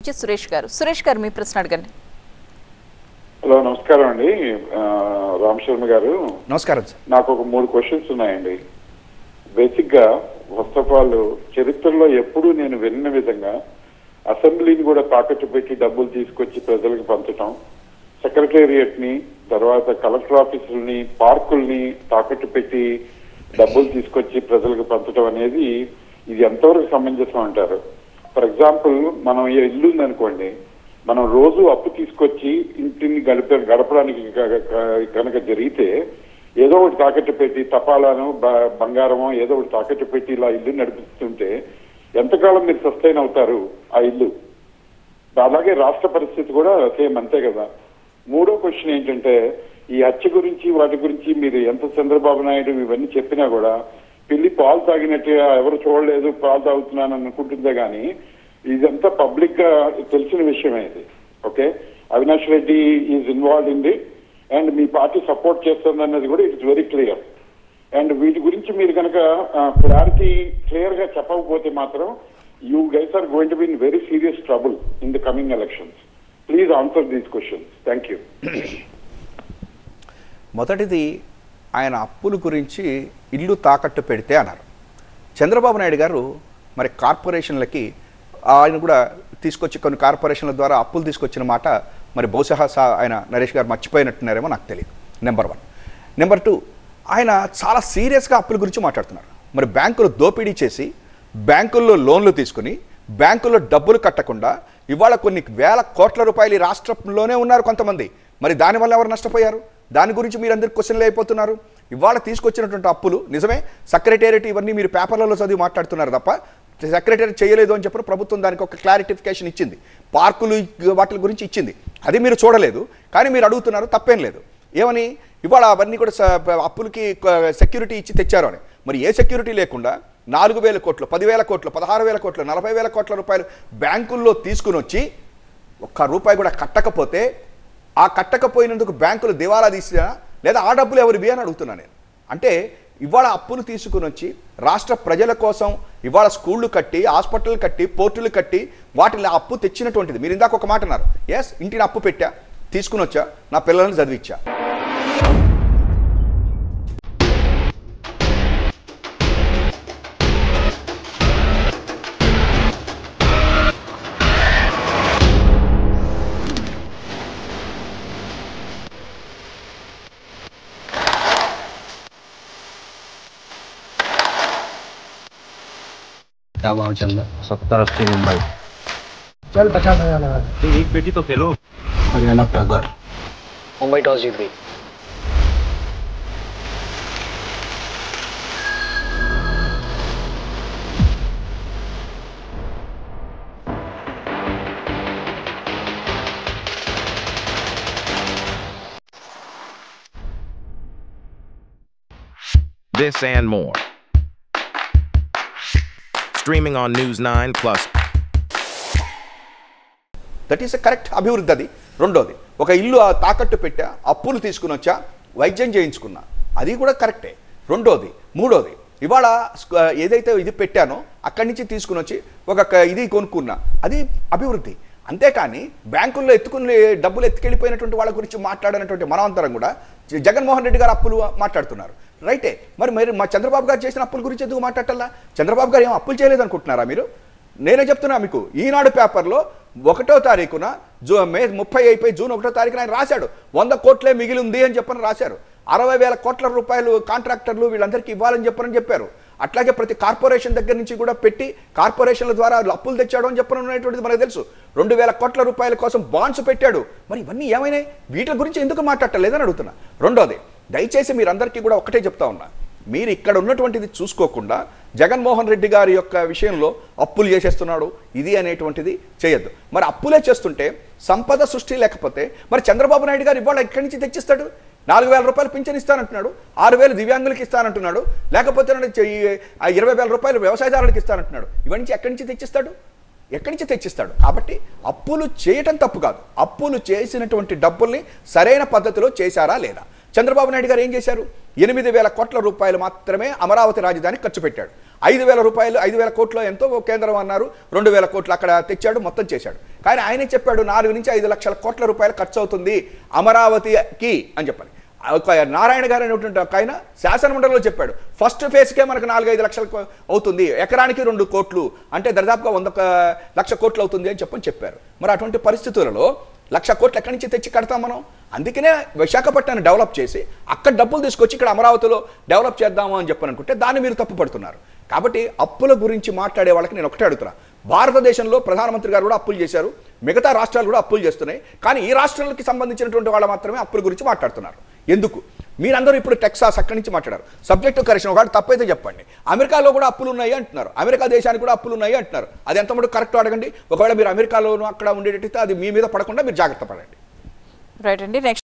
నుంచి సురేష్ గారు సురేష్ గారు మీ ప్రశ్న అడగండి హలో నమస్కారం అండి ఆ, రామ్ శర్మ గారు నమస్కారం సార్ నాకు ఒక మూడు క్వశ్చన్స్ ఉన్నాయండి బేసిక్ గా ఫస్ట్ ఆఫ్ ఆల్ చరిత్రలో ఎప్పుడూ నేను విన్న విధంగా అసెంబ్లీని కూడా తాకట్టు పెట్టి డబ్బులు తీసుకొచ్చి ప్రజలకు పంచటం సెక్రటేరియట్ ని తర్వాత కలెక్టర్ ఆఫీసుల్ని పార్కుల్ని తాకట్టు పెట్టి డబ్బులు తీసుకొచ్చి ప్రజలకు పంచడం అనేది ఇది ఎంతవరకు సమంజసం అంటారు ఫర్ ఎగ్జాంపుల్ మనం ఏ ఇల్లు ఉందనుకోండి మనం రోజు అప్పు తీసుకొచ్చి ఇంటిని గడిప గడపడానికి క- క- కనుక జరిగితే ఏదో ఒకటి తాకట్టు పెట్టి తపాలాను బ- బంగారమో ఏదో ఒకటి తాకట్టు పెట్టి ఇలా ఇల్లు నడిపిస్తుంటే ఎంతకాలం మీరు సస్టైన్ అవుతారు ఆ ఇల్లు అలాగే రాష్ట్ర పరిస్థితి కూడా సేమ్ అంతే కదా మూడో క్వశ్చన్ ఏంటంటే ఈ హత్య గురించి వాటి గురించి మీరు ఎంత చంద్రబాబు నాయుడు ఇవన్నీ చెప్పినా కూడా పిల్లి పాలు తాగినట్టుగా ఎవరు చూడలేదు పాలు తాగుతున్నాను అనుకుంటుందే గానీ ఇదంతా పబ్లిక్ గా తెలిసిన విషయమే ఇది okay Avinash Reddy is involved in the and మీ పార్టీ సపోర్ట్ చేస్తుంది అన్నది కూడా ఇట్స్ వెరీ క్లియర్ అండ్ వీటి గురించి మీరు కనుక క్లారిటీ క్లియర్ గా చెప్పకపోతే మాత్రం you guys are going to be in very serious trouble in the coming elections please answer these questions thank you మొదటిది ఆయన అప్పుల గురించి ఇల్లు తాకట్టు పెడితే అన్నారు చంద్రబాబు నాయుడు గారు మరి కార్పొరేషన్లకి ఆయన కూడా తీసుకొచ్చి కొన్ని కార్పొరేషన్ల ద్వారా అప్పులు తీసుకొచ్చిన మాట మరి బహుశా సా- ఆయన నరేష్ గారు మర్చిపోయినట్టున్నారేమో నాకు తెలియదు నెంబర్ వన్ నెంబర్ టూ ఆయన చాలా సీరియస్గా అప్పుల గురించి మాట్లాడుతున్నారు మరి బ్యాంకులు దోపిడీ చేసి బ్యాంకుల్లో లోన్లు తీసుకుని బ్యాంకుల్లో డబ్బులు కట్టకుండా ఇవాళ కొన్ని వేల కోట్ల రూపాయలు ఈ రాష్ట్రంలోనే ఉన్నారు కొంతమంది మరి దానివల్ల ఎవరు నష్టపోయారు దాని గురించి మీరు అందరికి క్వశ్చన్లు అయిపోతున్నారు ఇవాళ తీసుకొచ్చినటువంటి అప్పులు నిజమే సెక్రటేరియట్ ఇవన్నీ మీరు పేపర్లలో చదివి మాట్లాడుతున్నారు తప్ప సెక్రటేరియట్ చేయలేదు అని చెప్పిన ప్రభుత్వం దానికి ఒక క్లారిఫికేషన్ ఇచ్చింది పార్కులు వాటి గురించి ఇచ్చింది అది మీరు చూడలేదు కానీ మీరు అడుగుతున్నారు తప్పేం లేదు ఏమని ఇవాళ అవన్నీ కూడా స- అప్పులకి సెక్యూరిటీ ఇచ్చి తెచ్చారు అని మరి ఏ సెక్యూరిటీ లేకుండా నాలుగు వేల కోట్లు పదివేల కోట్లు పదహారు వేల కోట్లు నలభై వేల కోట్ల రూపాయలు బ్యాంకుల్లో తీసుకుని వచ్చి ఒక్క రూపాయి కూడా కట్టకపోతే ఆ కట్టకపోయినందుకు బ్యాంకులు దివాలా తీసినా లేదా ఆ డబ్బులు ఎవరివి అని అడుగుతున్నాను నేను అంటే ఇవాళ అప్పులు తీసుకుని వచ్చి రాష్ట్ర ప్రజల కోసం ఇవాళ స్కూళ్ళు కట్టి హాస్పిటల్ కట్టి పోర్టులు కట్టి వాటిని అప్పు తెచ్చినటువంటిది మీరు ఇందాక ఒక మాట అన్నారు ఎస్ ఇంటిని అప్పు పెట్టా తీసుకుని వచ్చా నా పిల్లల్ని చదివిచ్చా क्या भाव चल रहा है सत्तर अस्सी मुंबई चल पचास हजार लगा एक पेटी तो खेलो हरियाणा पैगर मुंबई टॉस जीत गई This and more. Streaming on News 9 Plus that is correct అభివృద్ధి అది రెండోది ఒక ఇల్లు ఆ తాకట్టు పెట్టా అప్పులు తీసుకుని వచ్చా వైద్యం చేయించుకున్నా అది కూడా కరెక్టే రెండోది మూడోది ఇవాళ స్క- ఏదైతే ఇది పెట్టానో అక్కడి నుంచి తీసుకుని వచ్చి ఒక క- ఇది కొనుక్కున్నా అది అభివృద్ధి అంతేకాని బ్యాంకుల్లో ఎత్తుకుని డబ్బులు ఎత్తుకెళ్ళిపోయినటువంటి వాళ్ళ గురించి మాట్లాడినటువంటి మనవంతరం కూడా జ- జగన్మోహన్ రెడ్డి గారు అప్పులు మాట్లాడుతున్నారు రైటే మరి మరి మా చంద్రబాబు గారు చేసిన అప్పుల గురించి ఎందుకు మాట్లాడాలా చంద్రబాబు గారు ఏం అప్పులు చేయలేదు అనుకుంటున్నారా మీరు నేనే చెప్తున్నా మీకు ఈనాడు పేపర్లో ఒకటో తారీఖున జూ మే ముప్పై అయిపోయి జూన్ ఒకటో తారీఖున ఆయన రాశాడు వంద కోట్లే మిగిలి ఉంది అని చెప్పని రాశారు అరవై వేల కోట్ల రూపాయలు కాంట్రాక్టర్లు వీళ్ళందరికీ ఇవ్వాలని చెప్పని చెప్పారు అట్లాగే ప్రతి కార్పొరేషన్ దగ్గర నుంచి కూడా పెట్టి కార్పొరేషన్ల ద్వారా అప్పులు తెచ్చాడు అని చెప్పని ఉన్నటువంటిది మనకు తెలుసు రెండు వేల కోట్ల రూపాయల కోసం బాండ్స్ పెట్టాడు మరి ఇవన్నీ ఏమైనాయి వీటి గురించి ఎందుకు మాట్లాడలేదని అడుగుతున్నా రెండోది దయచేసి మీరందరికీ కూడా ఒకటే చెప్తా ఉన్నా మీరు ఇక్కడ ఉన్నటువంటిది చూసుకోకుండా జగన్మోహన్ రెడ్డి గారి యొక్క విషయంలో అప్పులు చేసేస్తున్నాడు ఇది అనేటువంటిది చేయొద్దు మరి అప్పులే చేస్తుంటే సంపద సృష్టి లేకపోతే మరి చంద్రబాబు నాయుడు గారు ఇవాళ ఎక్కడి నుంచి తెచ్చిస్తాడు నాలుగు వేల రూపాయలు పింఛన్ ఇస్తానంటున్నాడు ఆరు వేలు దివ్యాంగులకి ఇస్తానంటున్నాడు లేకపోతే ఈ ఆ ఇరవై వేల రూపాయలు వ్యవసాయదారులకు ఇస్తానంటున్నాడు ఇవన్నీ ఎక్కడి నుంచి తెచ్చిస్తాడు ఎక్కడి నుంచి తెచ్చిస్తాడు కాబట్టి అప్పులు చేయటం తప్పు కాదు అప్పులు చేసినటువంటి డబ్బుల్ని సరైన పద్ధతిలో చేశారా లేదా చంద్రబాబు నాయుడు గారు ఏం చేశారు ఎనిమిది వేల కోట్ల రూపాయలు మాత్రమే అమరావతి రాజధానికి ఖర్చు పెట్టాడు ఐదు వేల రూపాయలు ఐదు వేల కోట్లు ఎంతో కేంద్రం అన్నారు రెండు వేల కోట్లు అక్కడ తెచ్చాడు మొత్తం చేశాడు కానీ ఆయనే చెప్పాడు నాలుగు నుంచి ఐదు లక్షల కోట్ల రూపాయలు ఖర్చు అవుతుంది అమరావతికి అని చెప్పాలి ఒక నారాయణ గారు అనేటువంటి ఒక ఆయన శాసనమండలిలో చెప్పాడు ఫస్ట్ ఫేజ్కే మనకు నాలుగైదు లక్షల కో- అవుతుంది ఎకరానికి రెండు కోట్లు అంటే దరిదాపుగా వంద క- లక్ష కోట్లు అవుతుంది అని చెప్పని చెప్పారు మరి అటువంటి పరిస్థితులలో లక్ష కోట్లు ఎక్కడి నుంచి తెచ్చి కడతాం మనం అందుకనే విశాఖపట్నాన్ని డెవలప్ చేసి అక్కడ డబ్బులు తీసుకొచ్చి ఇక్కడ అమరావతిలో డెవలప్ చేద్దాము అని చెప్పని అనుకుంటే దాన్ని మీరు తప్పుపడుతున్నారు కాబట్టి అప్పుల గురించి మాట్లాడే వాళ్ళకి నేను ఒకటే అడుగుతున్నా భారతదేశంలో ప్రధానమంత్రి గారు కూడా అప్పులు చేశారు మిగతా రాష్ట్రాలు కూడా అప్పులు చేస్తున్నాయి కానీ ఈ రాష్ట్రాలకి సంబంధించినటువంటి వాళ్ళు మాత్రమే అప్పుల గురించి మాట్లాడుతున్నారు ఎందుకు మీరందరూ ఇప్పుడు టెక్సాస్ అక్కడి నుంచి మాట్లాడారు సబ్జెక్టు కరెక్షన్ ఒకటి తప్పైతే చెప్పండి అమెరికాలో కూడా అప్పులు ఉన్నాయి అంటున్నారు అమెరికా దేశానికి కూడా అప్పులు ఉన్నాయి అంటున్నారు అది ఎంత మటుకు కరెక్ట్ అడగండి ఒకవేళ మీరు అమెరికాలోనూ అక్కడ ఉండేటట్టయితే అది మీ మీద పడకుండా మీరు జాగ్రత్త పడండి రైట్ అండి నెక్స్ట్